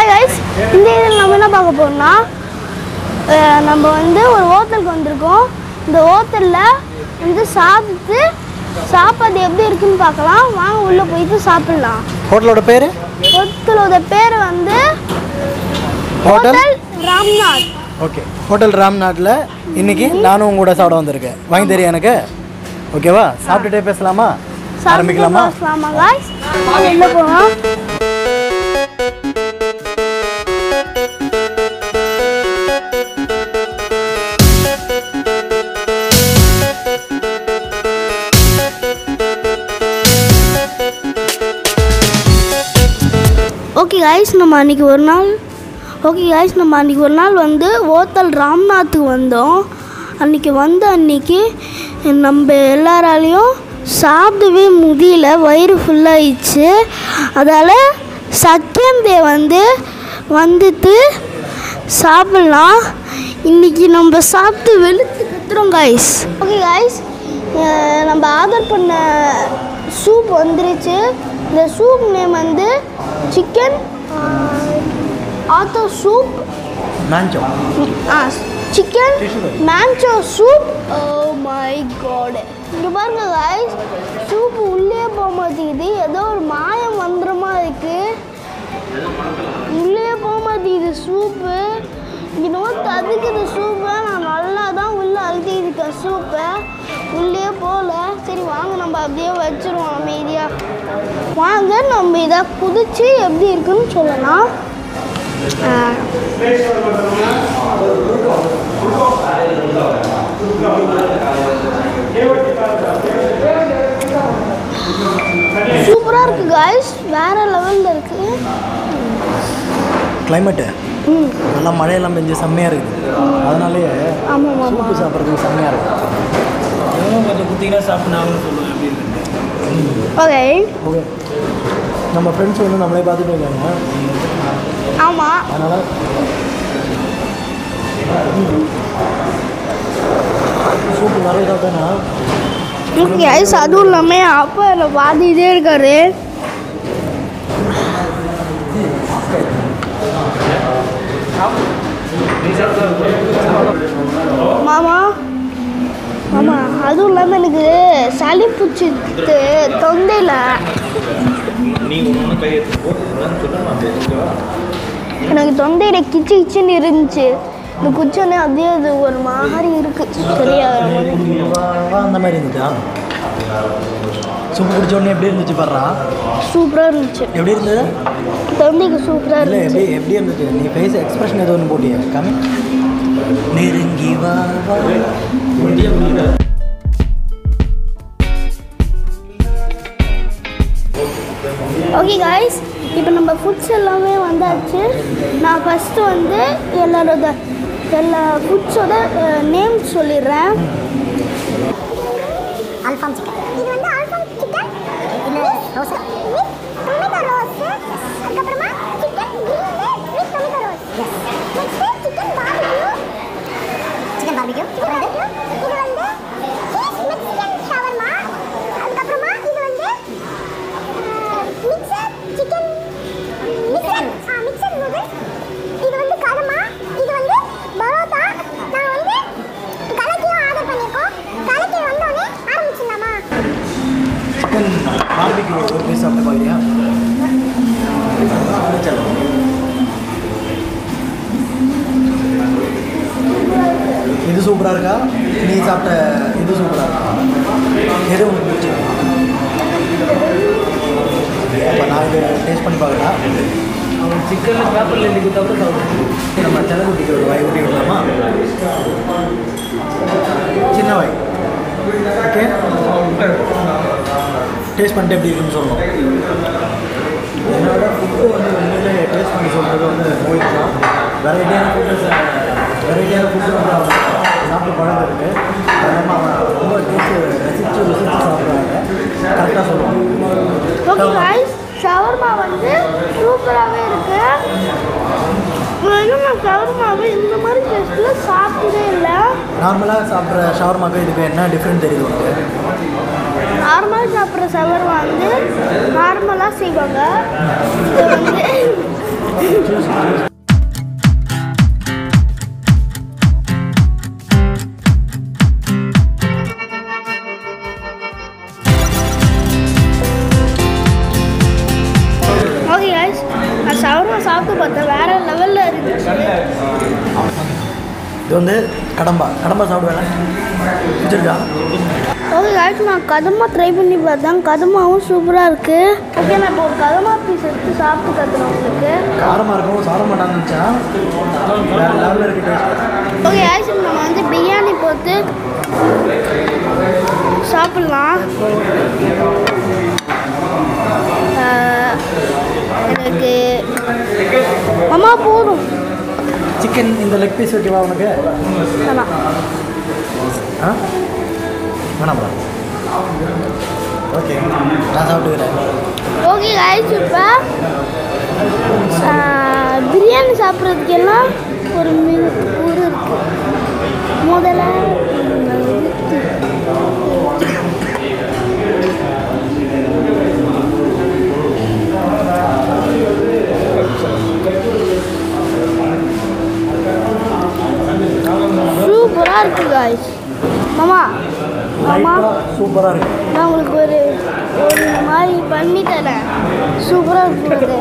Guys இந்த இதில் நம்ம என்ன பார்க்க போறோம்னா அஹ், நம்ம வந்து ஒரு ஹோட்டலுக்கு வந்திருக்கோம் இந்த ஹோட்டலில் வந்து சாப்பிட்டு சாப்பாடு எப்படி இருக்குன்னு பார்க்கலாம் வாங்க உள்ளே போயிட்டு சாப்பிடலாம் ஹோட்டலோட பேர் ஹோட்டலோட பேர் வந்து hotel hotel Ramnath okay hotel ராம்நாட்டில் இன்னைக்கு நானும் உங்க கூட சாப்பிட வந்திருக்கேன் வாங்கி தெரியும் எனக்கு ஓகேவா சாப்பிட்டுட்டே பேசலாமா ஆரம்பிக்கலாமா ஆரம்பிக்கலாமா காய்ஸ் வாங்க உள்ளே போகலாம் ஓகே காய்ஸ் நம்ம அன்றைக்கி ஒரு நாள் ஓகே காய்ஸ் நம்ம அன்றைக்கி ஒரு நாள் வந்து ஓத்தல் ராம்நாத்துக்கு வந்தோம் அன்றைக்கி வந்த அன்றைக்கி நம்ம எல்லாராலையும் சாப்பிடவே முடியல வயிறு ஃபுல்லாகிடுச்சு அதால் செகண்ட் டே வந்து வந்துட்டு சாப்பிட்லாம் இன்றைக்கி நம்ம சாப்பிட்டு வெளுத்து கத்துறோம் காய்ஸ் ஓகே காய்ஸ் நம்ம ஆர்டர் பண்ண சூப் வந்துருச்சு இந்த சூப் நேம் வந்து chicken atho soup manchow chicken manchow soup oh my god இங்கே பாருங்க காய்ஸ் சூப் உள்ளே போக மாட்டேங்குது ஏதோ ஒரு மாயம் மந்திரமா இருக்கு உள்ளே போக மாட்டேங்குது சூப்பு இன்னும் ததுக்குது சூப்பை நான் நல்லா தான் உள்ளே அழுத்திருக்கேன் சூப்பை உள்ளே போகல சரி வாங்க நம்ம அப்படியே வச்சிருவோம் அமைதியாக வாங்க நம்ம இதை குதிச்சு எப்படி இருக்குன்னு சொல்லலாம் ஆ. சூப்பராக இருக்கு காய்ஸ் வேற லெவலில் இருக்கு கிளைமேட்டு ம் நல்லா மழையெல்லாம் பெஞ்சு செம்மையாக இருக்குது அதனாலேயே ஆமாம் ஆமாம் சூப்பு சாப்பிட்றதுக்கு செம்மையாக இருக்குது இவனும் கொஞ்சம் குத்திங்கன்னா சாப்பிட்டு நாங்களும் சொல்லுவேன் எப்படி இருக்கு ஓகே ஓகே நம்ம ஃப்ரெண்ட்ஸ் வந்து நம்மளே பார்த்துட்டு இருக்காங்க ஆமாம் அதனால் சூப்பு நிறைய சாப்பிட்டேன்னா ஓகே காய்ஸ் அதுவும் இல்லாமல் அப்பா என்னை பார்த்துக்கிட்டே இருக்காரு மாமா மாமா அதுவும் இல்லாமல் எனக்கு சளி பிடிச்சிட்டு தொண்டையில் நீ ஒன்று கை எடுத்து போட்டு சொல்ல நான் எனக்கு தொண்டையில் கிச்சு கிச்சுன்னு இருந்துச்சு இந்த குச்சோன்னே அப்படியே அது ஒரு மாதிரி இருக்கு சரியாகிற மாதிரி வா, அந்த மாதிரி இருந்துச்சா சூப்பு குடிச்ச உடனே எப்படி இருந்துச்சு பாடுறா சூப்பராக இருந்துச்சு எப்படி இருந்தது தொண்டைக்கு சூப்பராக இல்லை இருந்துச்சு எப்படி எப்படி இருந்துச்சு நீ ஃபேஸ் எக்ஸ்பிரஷன் ஏதோ ஒன்று போட்டியா கம்மி நெருங்கி வா வா. முடிய முடியல ஓகே காய்ஸ் இப்போ நம்ம ஃபுட்ஸ் எல்லாமே வந்தாச்சு நான் ஃபஸ்ட்டு வந்து எல்லாரோட எல்லா ஃபுட்ஸோட நேம் சொல்லிடுறேன் அல்ஃபாம் சிக்கன் இது வந்து அல்ஃபாம் சிக்கன் இது ரோஸ் வித் டொமேட்டோ ரோஸ் அதுக்கப்புறமா chicken grill with tomato rose next chicken barbecue chicken barbecue இது வந்து சீஸ் மெக்சிகன் ஷவர்மா அதுக்கப்புறமா இது வந்து mixed chicken mixed uh mixed noodles இது வந்து கருமா இது வந்து பரோட்டா நான் வந்து கலக்கியும் ஆர்டர் பண்ணியிருக்கோம் கலக்கி வந்தோடனே ஆரம்பிச்சிடலாமா சிக்கன் பார்பிக்யூ ஒரு பீஸ் சாப்பிட்டு பார்க்குறியா இது சூப்பராக இருக்கா நீ சாப்பிட்ட இது சூப்பராக இருக்கா எது உங்களுக்கு பிடிச்சிருக்கு அப்போ நான் இது டேஸ்ட் பண்ணி பார்க்கலாம் அவன் சிக்கனில் பேப்பரில் எழுதி கொடுத்தா கூட சாப்பிடுவோம் நம்ம செலகுட்டிக்கு ஒரு வாய் ஊட்டி விடலாமா சின்ன வாய் ஓகே டேஸ்ட் பண்ணிட்டு எப்படி இருக்குன்னு சொல்லணும் என்னோட ஃபுட்டு வந்து உண்மையிலே டேஸ்ட் பண்ணி சொல்கிறது வந்து மோஹித் தான் வெரைட்டியான ஃபுட்டு வெரைட்டியான ஃபுட்டு வந்து அவன் சாப்பிட்டு பழக்கம் இருக்குது அதனால் அவன் ரொம்ப டேஸ்ட்டு ரசித்து ருசித்து சாப்பிட்றாங்க கரெக்டாக ஓகே சொல்லுவான் காய்ஸ் ஷவர்மா வந்து சூப்பராகவே இருக்கு இன்னும் நான் ஷவர்மாவை இந்த மாதிரி டேஸ்ட்டில் சாப்பிட்டதே இல்லை நார்மலாக சாப்பிட்ற ஷவர்மாக்கு இதுக்கு என்ன டிஃப்ரெண்ட் தெரியுது உனக்கு நார்மலாக சாப்பிட்ற ஷவர்மா வந்து நார்மலாக செய்வாங்க இது வந்து ஓகே கைஸ் நான் ஷவர்மா சாப்பிட்டு பார்த்தேன் வேற லெவலில் இருந்துச்சு இது வந்து கடம்பா கடம்பா சாப்பிடுவேன் பிடிச்சிருக்கா ஓகே கைஸ் நான் கதமா ட்ரை பண்ணி பார்த்தேன் கதமாவும் சூப்பராக இருக்குது ஓகே நான் இப்போ ஒரு கதமா பீஸ் எடுத்து சாப்பிட்டு கற்றுறேன் உங்களுக்கு காரமாக இருக்கும் சாப்பிட மாட்டான்னு நினச்சா வேறு லெவலில் இருக்கு டேஸ்ட் ஓகே கைஸ் நம்ம வந்து பிரியாணி போட்டு சாப்பிட்லாம் ஆஹ், எனக்கு அம்மா போதும் சிக்கன் இந்த லெக் பீஸ் ஓகேவா உனக்கு வேணாம் ஆ வேணாம்ப்பா ஓகே நான் சாப்பிட்டுக்கிறேன் ஓகே கைஸ் இப்போ பிரியாணி சாப்பிட்றதுக்கெல்லாம் ஒரு மீன் ஊர் இருக்கு முதல்ல சூப்பராக இருக்கு காய்ஸ் மாமா மாமா சூப்பராக இருக்கு நான் உங்களுக்கு ஒரு ஒரு இந்த மாதிரி பண்ணி தரேன் சூப்பராக இருக்குது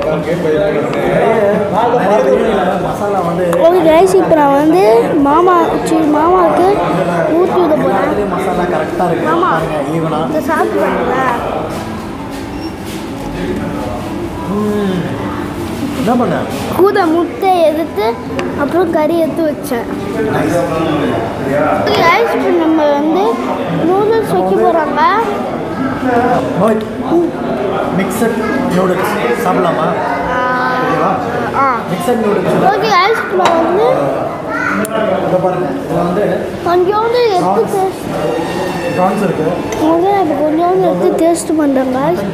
நிறைய பிரியாணியில் மசாலா வந்து ஓகே கைஸ் இப்போ நான் வந்து மாமா சி மாமாவுக்கு ஊற்றி விட போகிறேன் எல்லாத்துலேயும் மசாலா கரெக்டாக இருக்கு ஆமா. பாருங்க ஈவனாக இதை சாப்பிடுவாங்களா என்ன பண்ண கூத முட்டை எடுத்து அப்புறம் கறி எடுத்து வச்சேன் ஓகே கைஸ் இப்போ நம்ம வந்து நூடுல்ஸ் வைக்க போகிறாங்க மோஹித் மிக்சட் நூடுல்ஸ் சாப்பிடலாமா ஓகேவா ஆ மிக்சட் நூடுல்ஸ் ஓகே கைஸ் இப்போ நான் வந்து இதை பாருங்க இதில் வந்து கொஞ்சோண்டு எடுத்து டேஸ்ட் ப்ரான்ஸ் இருக்கு முதல்ல இப்போ கொஞ்சோண்டு எடுத்து டேஸ்ட் பண்ணுறேன் கைஸ்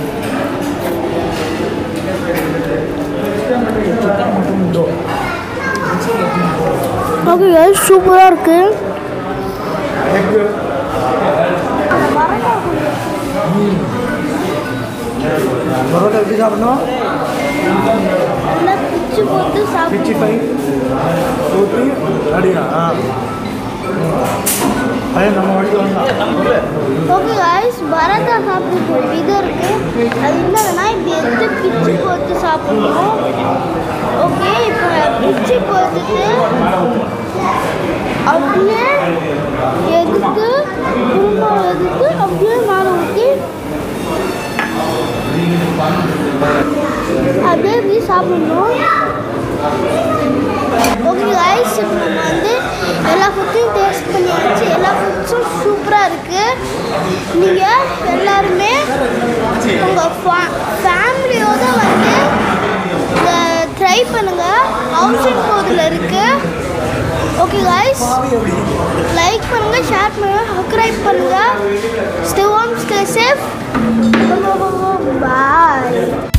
ஓகே கைஸ் சூப்பராக இருக்குது எக்கு பரோட்டா எப்படி சாப்பிடணும் நல்லா பிச்சு போட்டு பிச்சி சாப்பிட்டு ஃபை ஊற்றி அடினா ஆ பையன் நம்ம வழிக்கு வந்தான் ஓகே கைஸ் பரோட்டா சாப்பிட்டு ஒரு விதம் இருக்கு அது என்னதுன்னா இப்படி எடுத்து பிச்சு போட்டு சாப்பிடணும் ஓகே இப்போ பிச்சு போட்டுட்டு அப்படியே எடுத்து திரும்ப எடுத்து அப்படியே மேலே ஊற்றி அப்படியே இப்படி சாப்பிடணும் ஓகே கைஸ் இப்போ நம்ம வந்து எல்லா ஃபுட்டையும் டேஸ்ட் பண்ணியாச்சு எல்லா ஃபுட்ஸும் சூப்பராக இருக்குது நீங்கள் எல்லாருமே உங்கள் ஃபா ஃபேமிலியோட வந்து இதை ட்ரை பண்ணுங்கள் ஹவுசிங் கோதில் இருக்குது ஓகே கைஸ் லைக் பண்ணுங்கள் ஷேர் பண்ணுங்கள் சப்ஸ்கிரைப் பண்ணுங்கள் ஸ்டே ஹோம் ஸ்டே சேஃப் பாய்